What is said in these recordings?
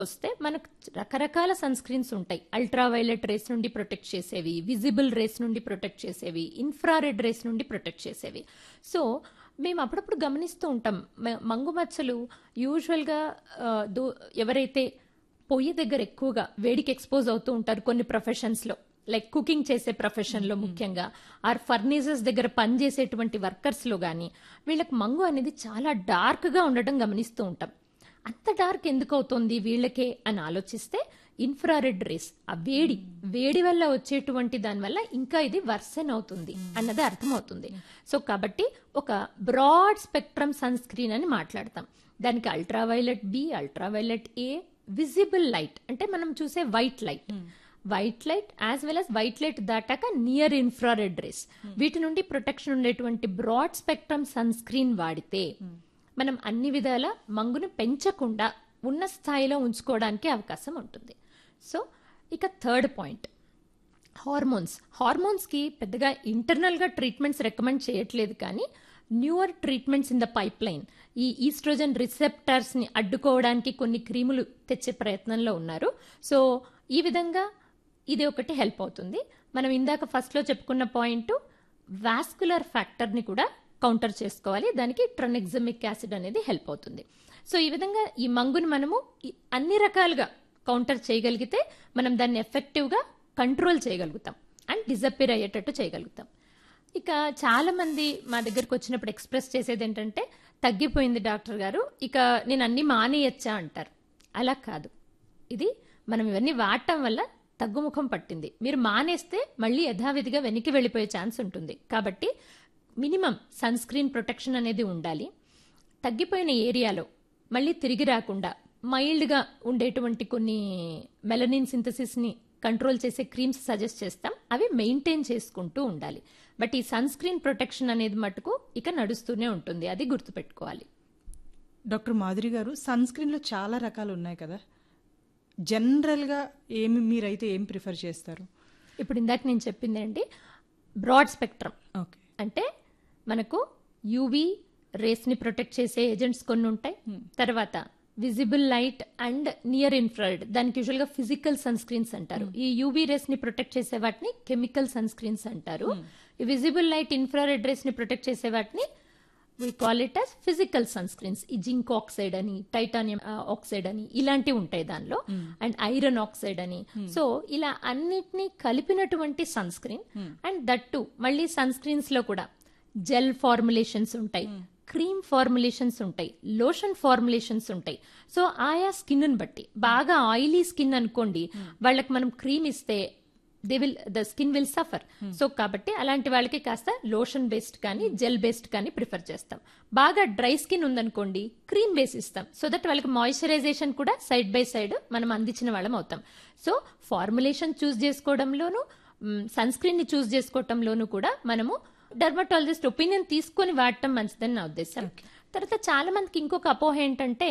వస్తే మనకు రకరకాల సన్ స్క్రీన్స్ ఉంటాయి అల్ట్రా వైలెట్ రేస్ నుండి ప్రొటెక్ట్ చేసేవి విజిబుల్ రేస్ నుండి ప్రొటెక్ట్ చేసేవి ఇన్ఫ్రారెడ్ రేస్ నుండి ప్రొటెక్ట్ చేసేవి సో మేము అప్పుడప్పుడు గమనిస్తూ ఉంటాం మ- మంగు మచ్చలు యూజువల్గా ఆ, దో- ఎవరైతే పొయ్యి దగ్గర ఎక్కువగా వేడికి ఎక్స్పోజ్ అవుతూ ఉంటారు కొన్ని ప్రొఫెషన్స్లో లైక్ కుకింగ్ చేసే ప్రొఫెషన్లో ముఖ్యంగా ఆర్ ఫర్నిచర్స్ దగ్గర పనిచేసేటువంటి వర్కర్స్లో కానీ వీళ్ళకి మంగు అనేది చాలా డార్క్గా ఉండటం గమనిస్తూ ఉంటాం అంత డార్క్ ఎందుకు అవుతుంది వీళ్ళకే అని ఆలోచిస్తే ఇన్ఫ్రారెడ్ రేస్ ఆ వేడి వేడి వల్ల వచ్చేటువంటి దానివల్ల ఇంకా ఇది వర్సెన్ అవుతుంది అన్నది అర్థమవుతుంది సో కాబట్టి ఒక బ్రాడ్ స్పెక్ట్రమ్ సన్ స్క్రీన్ అని మాట్లాడతాం దానికి ultra violet B ultra violet A visible light అంటే మనం చూసే white light white light as well as white light దాటాక నియర్ ఇన్ఫ్రారెడ్ రేస్ వీటి నుండి ప్రొటెక్షన్ ఉండేటువంటి బ్రాడ్ స్పెక్ట్రమ్ సన్ స్క్రీన్ వాడితే మనం అన్ని విధాల మంగుని పెంచకుండా ఉన్న స్థాయిలో ఉంచుకోవడానికి అవకాశం ఉంటుంది సో ఇక థర్డ్ పాయింట్ హార్మోన్స్ హార్మోన్స్కి పెద్దగా ఇంటర్నల్గా ట్రీట్మెంట్స్ రికమెండ్ చేయట్లేదు కానీ newer treatments in the pipeline ఈ ఈస్ట్రోజన్ రిసెప్టర్స్ని అడ్డుకోవడానికి కొన్ని క్రీములు తెచ్చే ప్రయత్నంలో ఉన్నారు సో ఈ విధంగా ఇది ఒకటి హెల్ప్ అవుతుంది మనం ఇందాక ఫస్ట్లో చెప్పుకున్న పాయింట్ వాస్కులర్ ఫ్యాక్టర్ని కూడా కౌంటర్ చేసుకోవాలి దానికి ట్రనెక్సమిక్ యాసిడ్ అనేది హెల్ప్ అవుతుంది సో ఈ విధంగా ఈ మంగుని మనము ఈ- అన్ని రకాలుగా కౌంటర్ చేయగలిగితే మనం దాన్ని ఎఫెక్టివ్గా కంట్రోల్ చేయగలుగుతాం అండ్ డిజపేర్ అయ్యేటట్టు చేయగలుగుతాం ఇక చాలా మంది మా దగ్గరకు వచ్చినప్పుడు ఎక్స్ప్రెస్ చేసేది ఏంటంటే తగ్గిపోయింది డాక్టర్ గారు ఇక నేను అన్ని మానేయచ్చా అంటారు అలా కాదు ఇది మనం ఇవన్నీ వాడటం వల్ల తగ్గుముఖం పట్టింది మీరు మానేస్తే మళ్ళీ యథావిధిగా వెనక్కి వెళ్ళిపోయే ఛాన్స్ ఉంటుంది కాబట్టి మినిమం సన్ స్క్రీన్ ప్రొటెక్షన్ అనేది ఉండాలి తగ్గిపోయిన ఏరియాలో మళ్ళీ తిరిగి రాకుండా మైల్డ్గా ఉండేటువంటి కొన్ని మెలనిన్ సింథసిస్ని కంట్రోల్ చేసే క్రీమ్స్ సజెస్ట్ చేస్తాం అవి మెయింటైన్ చేసుకుంటూ ఉండాలి బట్ ఈ సన్ స్క్రీన్ ప్రొటెక్షన్ అనేది మటుకు ఇక నడుస్తూనే ఉంటుంది అది గుర్తుపెట్టుకోవాలి డాక్టర్ మాధురి గారు సన్ స్క్రీన్లో చాలా రకాలు ఉన్నాయి కదా జనరల్గా ఏమి మీరైతే ఏం ప్రిఫర్ చేస్తారు ఇప్పుడు ఇందాక నేను చెప్పింది ఏంటి బ్రాడ్ స్పెక్ట్రమ్ ఓకే అంటే మనకు యూవీ రేస్ ని ప్రొటెక్ట్ చేసే ఏజెంట్స్ కొన్ని ఉంటాయి తర్వాత visible light and near infrared దానికి యూజువల్ గా ఫిజికల్ సన్ స్క్రీన్స్ అంటారు ఈ యూవీ రేస్ ని ప్రొటెక్ట్ చేసే వాటిని కెమికల్ సన్ స్క్రీన్స్ అంటారు ఈ విజిబుల్ లైట్ ఇన్ఫ్రారెడ్ రేస్ ని ప్రొటెక్ట్ చేసే వాటిని we call it as physical sun screens ఈ జింక్ ఆక్సైడ్ అని టైటానియం ఆక్సైడ్ అని ఇలాంటివి ఉంటాయి దానిలో అండ్ ఐరన్ ఆక్సైడ్ అని సో ఇలా అన్నిటినీ కలిపినటువంటి సన్ స్క్రీన్ అండ్ దట్టు మళ్ళీ సన్ స్క్రీన్స్ లో కూడా జెల్ ఫార్ములేషన్స్ ఉంటాయి క్రీమ్ ఫార్ములేషన్స్ ఉంటాయి లోషన్ ఫార్ములేషన్స్ ఉంటాయి సో ఆయా స్కిన్ బట్టి బాగా ఆయిలీ స్కిన్ అనుకోండి వాళ్ళకి మనం క్రీమ్ ఇస్తే they will the skin will suffer so కాబట్టి అలాంటి వాళ్ళకి కాస్త లోషన్ బేస్డ్ కానీ జెల్ బేస్డ్ కానీ ప్రిఫర్ చేస్తాం బాగా డ్రై స్కిన్ ఉందనుకోండి క్రీమ్ బేస్ ఇస్తాం సో దట్ వాళ్ళకి మాయిశ్చరైజేషన్ కూడా సైడ్ బై సైడ్ మనం అందించిన వాళ్ళం అవుతాం సో ఫార్ములేషన్ చూస్ చేసుకోవడంలోనూ సన్ స్క్రీన్ ని చూస్ చేసుకోవటంలోనూ కూడా మనము డర్మటాలజిస్ట్ ఒపీనియన్ తీసుకొని వాడటం మంచిదని నా ఉద్దేశం తర్వాత చాలా మందికి ఇంకొక అపోహ ఏంటంటే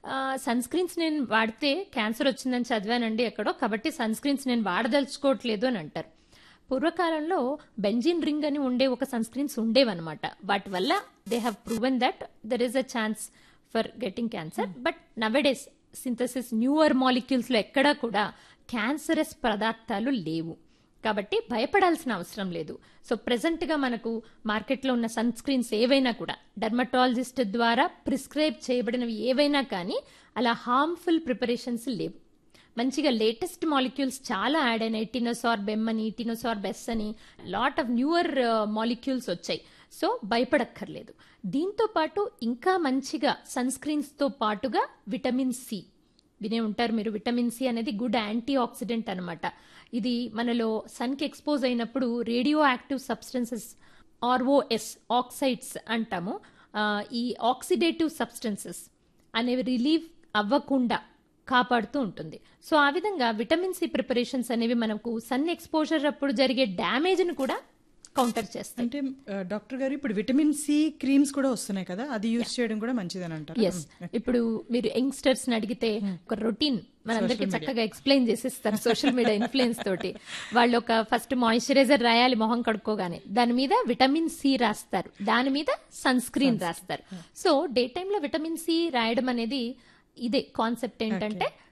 సన్ స్క్రీన్స్ నేను వాడితే క్యాన్సర్ వచ్చిందని చదివానండి ఎక్కడో కాబట్టి సన్ స్క్రీన్స్ నేను వాడదలుచుకోవట్లేదు అని అంటారు పూర్వకాలంలో బెంజిన్ రింగ్ అని ఉండే ఒక సన్ స్క్రీన్స్ ఉండేవన్నమాట వాటి వల్ల they have proven that there is a chance for getting cancer but nowadays synthesis newer molecules లో ఎక్కడా కూడా క్యాన్సరస్ పదార్థాలు లేవు కాబట్టి భయపడాల్సిన అవసరం లేదు సో ప్రెసెంట్ గా మనకు మార్కెట్లో ఉన్న సన్ స్క్రీన్స్ ఏవైనా కూడా డర్మటాలజిస్ట్ ద్వారా ప్రిస్క్రైబ్ చేయబడినవి ఏవైనా కానీ అలా హార్మ్ఫుల్ ప్రిపరేషన్స్ లేవు మంచిగా లేటెస్ట్ మాలిక్యూల్స్ చాలా యాడ్ అయినాయి టినోసార్ బెమ్ అని టినోసార్ బెస్ అని లాట్ ఆఫ్ న్యూవర్ మాలిక్యూల్స్ వచ్చాయి సో భయపడక్కర్లేదు దీంతో పాటు ఇంకా మంచిగా సన్ స్క్రీన్స్ తో పాటుగా విటమిన్ సి వినే ఉంటారు మీరు విటమిన్ సి అనేది గుడ్ యాంటీ ఆక్సిడెంట్ అనమాట ఇది మనలో సన్కి ఎక్స్పోజ్ అయినప్పుడు radioactive substances ROS oxides అంటాము ఆ, ఈ ఆక్సిడేటివ్ సబ్స్టెన్సెస్ అనేవి రిలీవ్ అవ్వకుండా కాపాడుతూ ఉంటుంది సో ఆ విధంగా విటమిన్ సి ప్రిపరేషన్స్ అనేవి మనకు సన్ ఎక్స్పోజర్ అప్పుడు జరిగే డ్యామేజ్ను కూడా కౌంటర్ చేస్తాయి అంటే ఆ, డాక్టర్ గారు ఇప్పుడు విటమిన్ సి క్రీమ్స్ కూడా వస్తున్నాయి కదా అది యూజ్ చేయడం కూడా మంచిదని అంటారు ఎస్ ఇప్పుడు మీరు యంగ్స్టర్స్ ని అడిగితే ఒక రొటీన్ మనందరికి చక్కగా ఎక్స్ప్లెయిన్ చేసిస్తారు సోషల్ మీడియా ఇన్ఫ్లుయెన్స్ తోటి వాళ్ళు ఒక ఫస్ట్ మాయిశ్చరైజర్ రాయాలి మొహం కడుక్కోగానే దాని మీద విటమిన్ సి రాస్తారు దాని మీద సన్ స్క్రీన్ రాస్తారు సో డే టైమ్ లో విటమిన్ సి రాయడం అనేది ఇదే కాన్సెప్ట్ ఏంటంటే